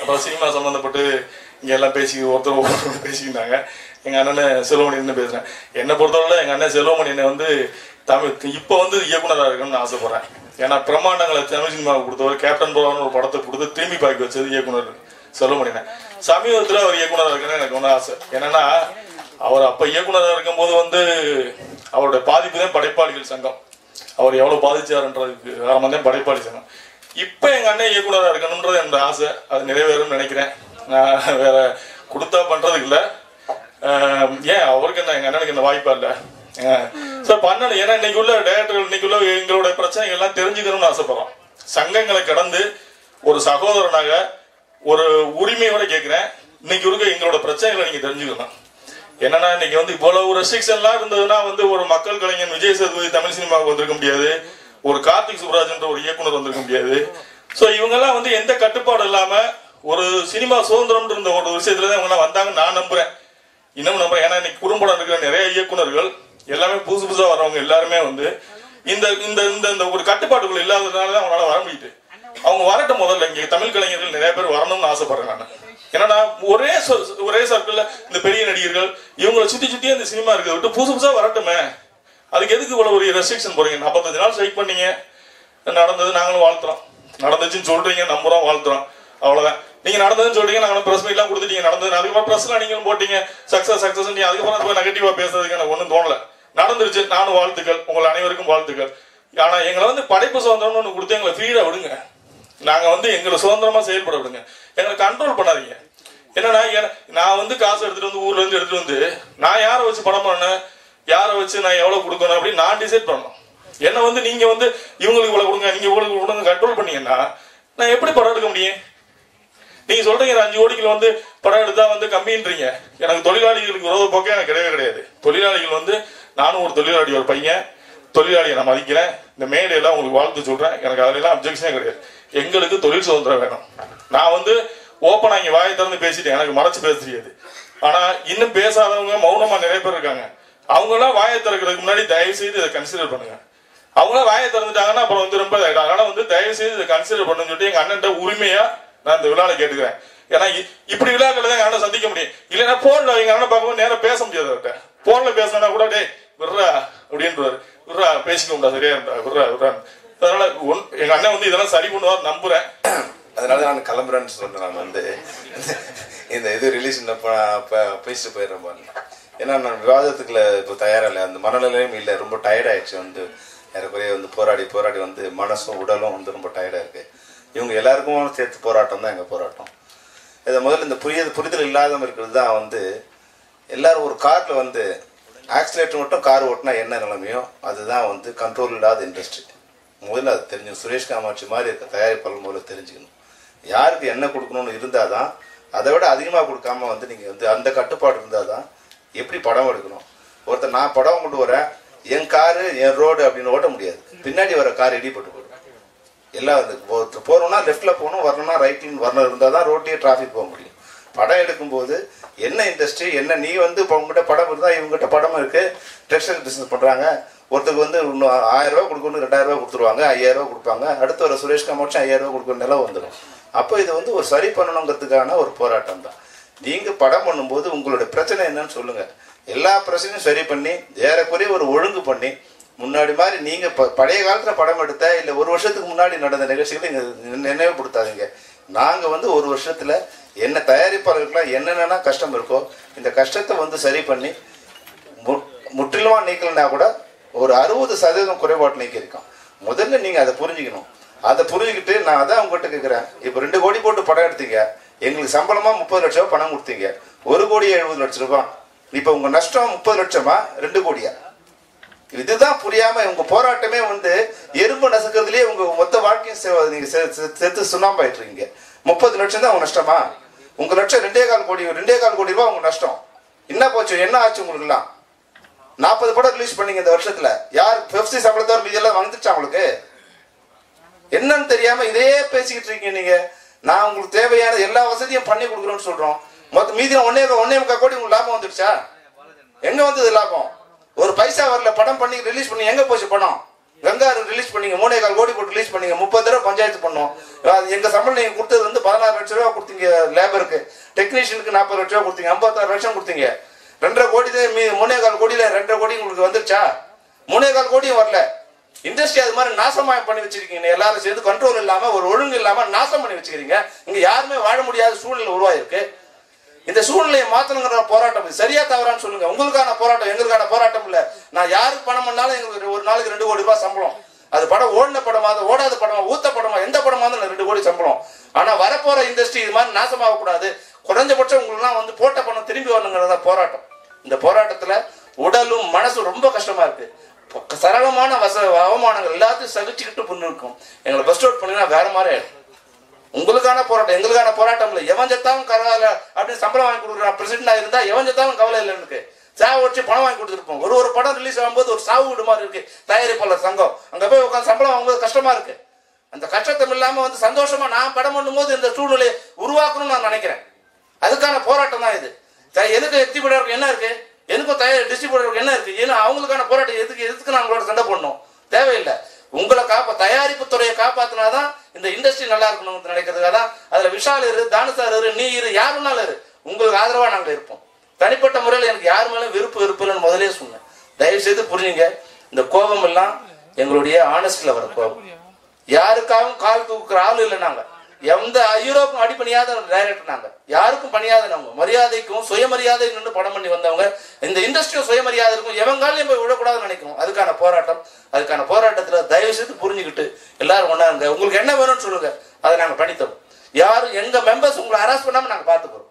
அப்புறம் சினிமா சம்மந்தப்பட்டு இங்க எல்லாம் பேசி ஒருத்தர் ஒருத்தர் பேசிக்கிட்டாங்க எங்க அண்ணன் செல்வமணி பேசுறேன் என்னை பொறுத்தவரை எங்க அண்ணன் செல்வமணி என்னை வந்து தமிழ் இப்போ வந்து இயக்குனராக இருக்கணும்னு ஆசைப்படுறேன் ஏன்னா பிரம்மாண்டங்களை தமிழ் சினிமாவுக்கு கொடுத்தவர் கேப்டன் போலான்னு ஒரு படத்தை கொடுத்து திரும்பி பாக்கி வச்சது இயக்குனர் செல்வமணினேன் சமீபத்தில் அவர் இயக்குனராக இருக்கணும்னு எனக்கு ஒன்றும் ஆசை என்னன்னா அவர் அப்ப இயக்குனராக இருக்கும்போது வந்து அவருடைய பாதிப்பு தான் படைப்பாளிகள் சங்கம் அவர் எவ்வளவு பாதிச்சாருன்றதுக்கு காரணம் தான் படைப்பாளி சங்கம் இப்ப எங்க அண்ணன் இயக்குனராக இருக்கணும்ன்றது என்னோட ஆசை அது நிறைவேறும்னு நினைக்கிறேன் நான் வேற கொடுத்தா பண்றதுக்கு இல்ல ஆஹ் ஏன் அவருக்கு என்ன எங்க அண்ணனுக்கு என்ன வாய்ப்பா இல்ல சார் பண்ணணும் ஏன்னா இன்னைக்கு உள்ள டேரக்டர்கள் இன்னைக்கு உள்ள எங்களோட பிரச்சனைகள் எல்லாம் தெரிஞ்சுக்கணும்னு ஆசைப்படுறோம் சங்கங்களை கடந்து ஒரு சகோதரனாக ஒரு உரிமையோட கேட்கிறேன் இன்னைக்கு இருக்க எங்களோட பிரச்சனைகளை நீங்க தெரிஞ்சுக்கணும் என்னன்னா இன்னைக்கு வந்து இவ்வளவு ரெஸ்ட்ரிக்ஷன்லாம் இருந்ததுன்னா வந்து ஒரு மக்கள் கலைஞன் விஜய் சேதுபதி தமிழ் சினிமாவுக்கு வந்திருக்க முடியாது ஒரு கார்த்திக் சுப்ராஜ்ன்ற ஒரு இயக்குனர் வந்திருக்க முடியாது சோ இவங்கெல்லாம் வந்து எந்த கட்டுப்பாடு இல்லாம ஒரு சினிமா சுதந்திரம் இருந்த ஒரு விஷயத்துல தான் இவங்க வந்தாங்கன்னு நான் நம்புறேன் இன்னும் நம்புறேன் ஏன்னா இன்னைக்கு குறும்படம் இருக்கிற நிறைய இயக்குனர்கள் எல்லாமே புதுசு புதுசா வர்றவங்க எல்லாருமே வந்து இந்த இந்த இந்த இந்த ஒரு கட்டுப்பாடுகள் இல்லாததுனால தான் அவங்களால வர முடியுது அவங்க வரட்டும் முதல்ல இங்க தமிழ் கலைஞர்கள் நிறைய பேர் வரணும்னு ஆசைப்படுறேன் நான் ஏன்னா ஒரே சொ- ஒரே சர்க்கிள்ல இந்த பெரிய நடிகர்கள் இவங்களை சுத்தி சுத்தி அந்த சினிமா இருக்கிறத விட்டு புதுசு புதுசா வரட்டுமே அதுக்கு எதுக்கு இவ்வளவு ஒரு ரெஸ்ட்ரிக்ஷன் போறீங்க நாற்பத்தஞ்சு நாள் ஸ்ட்ரைக் பண்ணீங்க நடந்தது நாங்களும் வாழ்த்துறோம் நடந்துச்சுன்னு சொல்றீங்க நம்புறோம் வாழ்த்துறோம் அவ்வளவுதான் நீங்க நடந்ததுன்னு சொல்றீங்க நாங்களும் பிரஸ் மீட்லாம் கொடுத்துட்டீங்க நடந்தது அதுக்கப்புறம் பிரஸ்ல நீங்களும் போட்டீங்க சக்சஸ் சக்சஸ் நீ அதுக்கப்புறம் போய் நெகட்டிவா பேசுறதுக்கு எனக்கு ஒன்றும் தோணல நடந்துருச்சு நானும் வாழ்த்துக்கள் உங்கள் அனைவருக்கும் வாழ்த்துக்கள் ஆனா எங்களை வந்து படைப்பு சுதந்திரம்னு ஒன்று கொடுத்து எங்களை ஃப்ரீடா விடுங்க நாங்க வந்து எங்களை சுதந்திரமா செயல்பட விடுங்க எங்களை கண்ட்ரோல் பண்ணாதீங்க என்னன்னா என- நான் வந்து காசு எடுத்துட்டு வந்து ஊர்ல இருந்து எடுத்துட்டு வந்து நான் யாரை வச்சு படம் பண்ணேன் யாரை வச்சு நான் எவ்வளவு கொடுக்கணும் அப்படின்னு நான் டிசைட் பண்ணணும் என்ன வந்து நீங்க வந்து இவங்களுக்கு இவ்வளவு கொடுங்க நீங்க இவ்வளவு கொடுங்க கண்ட்ரோல் பண்ணீங்கன்னா நான் எப்படி படம் எடுக்க முடியும் நீங்க சொல்றீங்க ஒரு அஞ்சு கோடிக்குள்ள வந்து படம் எடுத்தா வந்து கம்மின்றீங்க எனக்கு தொழிலாளிகளுக்கு விரோத போக்கே எனக்கு கிடையவே கிடையாது தொழிலாளிகள் வந்து நானும் ஒரு தொழிலாளி ஒரு பையன் தொழிலாளியை நான் மதிக்கிறேன் இந்த மேடையெல்லாம் உங்களுக்கு வாழ்த்து சொல்றேன் எனக்கு அதுல அப்ஜெக்ஷனே கிடையாது எங்களுக்கு தொழில் சுதந்திரம் வேணும் நான் வந்து ஓப்பனா இங்க வாயை திறந்து பேசிட்டேன் எனக்கு மறைச்சு பேச தெரியாது ஆனா இன்னும் பேசாதவங்க மௌனமா நிறைய பேர் இருக்காங்க அவங்க எல்லாம் வாயை திறக்கிறதுக்கு முன்னாடி தயவு செய்து இதை கன்சிடர் பண்ணுங்க அவங்க வாயை திறந்துட்டாங்கன்னா அப்புறம் வந்து ரொம்ப இதாயிடும் அதனால வந்து தயவு செய்து இதை கன்சிடர் பண்ணுன்னு சொல்லிட்டு எங்க அண்ணன்ட்ட உரிமையா நான் இந்த விழால கேட்டுக்கிறேன் ஏன்னா இ- இப்படி விழாக்கள் தான் எங்க அண்ணன் சந்திக்க முடியும் இல்லைன்னா போன்ல எங்க அண்ணன் பார்க்கும்போது நேரா பேச முடியாது அவர்கிட்ட போன்ல பேசினா கூட டேய் விட்றா அப்படின்றாரு விட்றா பேசிக்கோண்டா சரியா இருந்தா விட்றா விட்றா அதனால ஒன்- எங்க அண்ணன் வந்து இதெல்லாம் சரி பண்ணுவார் நம்புறேன் அதனால நான் கிளம்புறேன்னு சொல்றேன் நான் வந்து இந்த இது ரிலீஸ் பேசிட்டு போயிடுறேன் பாருங்க ஏன்னா நான் விவாதத்துக்குள்ள இப்போ தயாரா இல்லை அந்த மனநிலையும் இல்லை ரொம்ப டயர்ட் ஆயிடுச்சு வந்து ஏறக்குறைய வந்து போராடி போராடி வந்து மனசும் உடலும் வந்து ரொம்ப டயர்டா இருக்கு இவங்க எல்லாருக்கும் சேர்த்து போராட்டம் தான் எங்க போராட்டம் இதை முதல்ல இந்த புரிய புரிதல் இல்லாதவங்க இருக்கிறது தான் வந்து எல்லாரும் ஒரு கார்ல வந்து ஆக்சிலேட்டர் மட்டும் கார் ஓட்டினா என்ன நிலைமையோ அதுதான் வந்து கண்ட்ரோல் இல்லாத இண்டஸ்ட்ரி முதல்ல அது தெரிஞ்சுக்கணும் சுரேஷ் காமாட்சி மாதிரி இருக்க தயாரிப்பாளர் முதல்ல தெரிஞ்சுக்கணும் யாருக்கு என்ன கொடுக்கணும்னு இருந்தால் தான் அதை விட அதிகமாக கொடுக்காம வந்து நீங்கள் வந்து அந்த கட்டுப்பாடு இருந்தால் தான் எப்படி படம் எடுக்கணும் ஒருத்தர் நான் படம் கொண்டு வரேன் என் காரு என் ரோடு அப்படின்னு ஓட்ட முடியாது பின்னாடி வர கார் இடிப்பட்டு போயிடும் எல்லாம் இந்த ஒருத்தர் போறோம்னா லெஃப்ட்ல போகணும் வரணும்னா ரைட்ல வரணும் இருந்தால் தான் ரோட்லயே டிராஃபிக் போக முடியும் படம் எடுக்கும்போது என்ன இண்டஸ்ட்ரி என்ன நீ வந்து இப்போ உங்ககிட்ட படம் இருந்தா இவங்ககிட்ட படம் இருக்கு டெக்ஸ்டைல் பிசினஸ் பண்றாங்க ஒருத்தருக்கு வந்து இன்னும் ஆயிரம் ரூபாய் கொடுக்கணும் ரெண்டாயிரம் ரூபாய் கொடுத்துருவாங்க ஐயாயிரம் ரூபாய் கொடுப்பாங்க அடுத்து வர சுரேஷ் காமாட்சி ஐயாயிரம் ரூபாய் கொடுக்குற நிலம் வந்துடும் அப்போ இது வந்து ஒரு சரி பண்ணணுங்கிறதுக்கான ஒரு போராட்டம் தான் நீங்க படம் பண்ணும்போது உங்களுடைய பிரச்சனை என்னன்னு சொல்லுங்க எல்லா பிரச்சனையும் சரி பண்ணி ஏறக்குறைய ஒரு ஒழுங்கு பண்ணி முன்னாடி மாதிரி நீங்க ப- பழைய காலத்துல படம் எடுத்த இல்ல ஒரு வருஷத்துக்கு முன்னாடி நடந்த நிகழ்ச்சிகளை இங்க நினை- நினைவுபடுத்தாதீங்க நாங்க வந்து ஒரு வருஷத்துல என்ன தயாரிப்பாளர்களுக்கெல்லாம் என்னென்ன கஷ்டம் இருக்கோ இந்த கஷ்டத்தை வந்து சரி பண்ணி மு- முற்றிலுமா நீக்கலனா கூட ஒரு அறுபது சதவீதம் குறைபாடு நீக்கியிருக்கோம் முதல்ல நீங்க அதை புரிஞ்சுக்கணும் அதை புரிஞ்சுக்கிட்டு நான் அதான் உங்ககிட்ட கேட்குறேன் இப்போ ரெண்டு கோடி போட்டு படம் எடுத்தீங்க எங்களுக்கு சம்பளமா முப்பது லட்சம் ரூபாய் பணம் கொடுத்தீங்க ஒரு கோடி எழுபது லட்சம் ரூபாய் இப்போ உங்க நஷ்டம் முப்பது லட்சமா ரெண்டு கோடியா இதுதான் புரியாம உங்க போராட்டமே வந்து எறும்பு நசுக்கிறதுலயே உங்க மொத்த வாழ்க்கையும் செ- நீங்க செ- செ- செத்து சுண்ணாம்பாயிட்டு இருக்கீங்க முப்பது லட்சம் தான் உங்க நஷ்டமா உங்க லட்சம் ரெண்டே கால் கோடி ரெண்டே கால் கோடி ரூபாய் உங்க நஷ்டம் என்ன போச்சு என்ன ஆச்சு உங்களுக்குலாம் நாற்பது படம் ரிலீஸ் பண்ணீங்க இந்த வருஷத்துல யார் பெப்சி சம்பளத்தவர் மீதி எல்லாம் வந்துச்சா உங்களுக்கு என்னன்னு தெரியாம இதே பேசிக்கிட்டு இருக்கீங்க நீங்க நான் உங்களுக்கு தேவையான எல்லா வசதியும் பண்ணி கொடுக்குறோம்னு சொல்றோம் மொத்த மீதி ஒன்னே ஒன்னே முக்கால் கோடி உங்களுக்கு லாபம் வந்துடுச்சா எங்க வந்தது லாபம் ஒரு பைசா வரல படம் பண்ணி ரிலீஸ் பண்ணி எங்க போச்சு பணம் கங்கா ரிலீஸ் பண்ணீங்க மூணே கால் கோடி போட்டு ரிலீஸ் பண்ணீங்க முப்பது தடவை பஞ்சாயத்து பண்ணோம் அது எங்க சம்பளம் நீங்க கொடுத்தது வந்து பதினாறு லட்சம் ரூபா கொடுத்தீங்க லேபருக்கு டெக்னீஷியனுக்கு நாற்பது லட்சம் ரூபா கொடுத்தீங்க ஐம்பத்தாறு லட்சம் கொடுத்தீங்க ரெண்டரை கோடி தான் மீ மூணே கால் கோடியில ரெண்டரை கோடி உங்களுக்கு வந்துருச்சா மூணே கால் கோடியும் வரல இண்டஸ்ட்ரி அது மாதிரி நாசமாயம் பண்ணி வச்சிருக்கீங்க எல்லாரும் சேர்ந்து கண்ட்ரோல் இல்லாம ஒரு ஒழுங்கு இல்லாம நாசம் பண்ணி வச்சிருக்கீங்க இங்க யாருமே வாழ முடியாத சூழ்நிலை உருவாயிருக்கு இந்த சூழ்நிலையை மாத்தணுங்கிற போராட்டம் இது சரியா தவறான்னு சொல்லுங்க உங்களுக்கான போராட்டம் எங்களுக்கான போராட்டம் இல்ல நான் யாருக்கு பணம் பண்ணாலும் எங்களுக்கு ஒரு நாளைக்கு ரெண்டு கோடி ரூபாய் சம்பளம் அது படம் ஓடின படமா அது ஓடாத படமா ஊத்த படமா எந்த படமா இருந்தாலும் ரெண்டு கோடி சம்பளம் ஆனா வரப்போற இண்டஸ்ட்ரி இது மாதிரி நாசமாக கூடாது குறைஞ்சபட்சம் உங்களுக்குலாம் வந்து போட்ட பணம் திரும்பி வரணுங்கிறத போராட்டம் இந்த போராட்டத்துல உடலும் மனசும் ரொம்ப கஷ்டமா இருக்கு ப- சரளமான வச அவமானங்கள் எல்லாத்தையும் சகிச்சுக்கிட்டு முன்னிருக்கும் எங்களை பஸ் அவுட் பண்ணினா வேற மாதிரி ஆயிடும் உங்களுக்கான போராட்டம் எங்களுக்கான போராட்டம் இல்லை எவன் செத்தாலும் கவலை அப்படின்னு சம்பளம் வாங்கி கொடுக்குறான் பிரசிடண்டா இருந்தா எவன் செத்தாலும் கவலை இல்லை எனக்கு சாவு வச்சு பணம் வாங்கி கொடுத்துருப்போம் ஒரு ஒரு படம் ரிலீஸ் ஆகும்போது ஒரு சாவு வீடு மாதிரி இருக்கு தயாரிப்பாளர் சங்கம் அங்க போய் உட்காந்து சம்பளம் வாங்கும்போது கஷ்டமா இருக்கு அந்த கஷ்டத்தம் இல்லாம வந்து சந்தோஷமா நான் படம் பண்ணும்போது இந்த சூழ்நிலையை உருவாக்கணும்னு நான் நினைக்கிறேன் அதுக்கான போராட்டம் தான் இது த- எதுக்கு எக்ஸிபியூட்டருக்கு என்ன இருக்கு எனக்கும் தயார் டிஸ்ட்ரிபியூட்டருக்கு என்ன இருக்கு ஏன்னா அவங்களுக்கான போராட்டம் எதுக்கு எதுக்கு நான் உங்களோட சண்டை போடணும் தேவையில்லை உங்களை காப்பா தயாரிப்பு துறையை காப்பாத்தினாதான் இந்த இண்டஸ்ட்ரி நல்லா இருக்கணும்னு நினைக்கிறதுக்காக தான் அதுல விஷால் இரு தானுசார் இரு நீ இரு யாருனாலும் இரு உங்களுக்கு ஆதரவா நாங்க இருப்போம் தனிப்பட்ட முறையில் எனக்கு யார் மேலும் விருப்பு விருப்பு இல்லைன்னு முதலே சொன்னேன் தயவு செய்து புரிஞ்சுங்க இந்த கோபம் எல்லாம் எங்களுடைய ஆனஸ்ட்ல வர கோபம் யாருக்காகவும் கால் தூக்குற ஆள் இல்லை நாங்க எந்த யூரோப்பும் அடிப்பணியாத டைரக்டர் நாங்க யாருக்கும் பணியாதவங்க மரியாதைக்கும் சுயமரியாதை நின்று படம் பண்ணி வந்தவங்க இந்த இண்டஸ்ட்ரியும் சுயமரியாதை இருக்கும் எவங்காலையும் போய் விடக்கூடாதுன்னு நினைக்கிறோம் அதுக்கான போராட்டம் அதுக்கான போராட்டத்துல தயவு செய்து புரிஞ்சுக்கிட்டு எல்லாரும் ஒண்ணா இருங்க உங்களுக்கு என்ன வேணும்னு சொல்லுங்க அதை நாங்க பண்ணித்தரோம் யாரும் எங்க மெம்பர்ஸ் உங்களை ஹராஸ் பண்ணாம நாங்க பார்த்துக்கிறோம்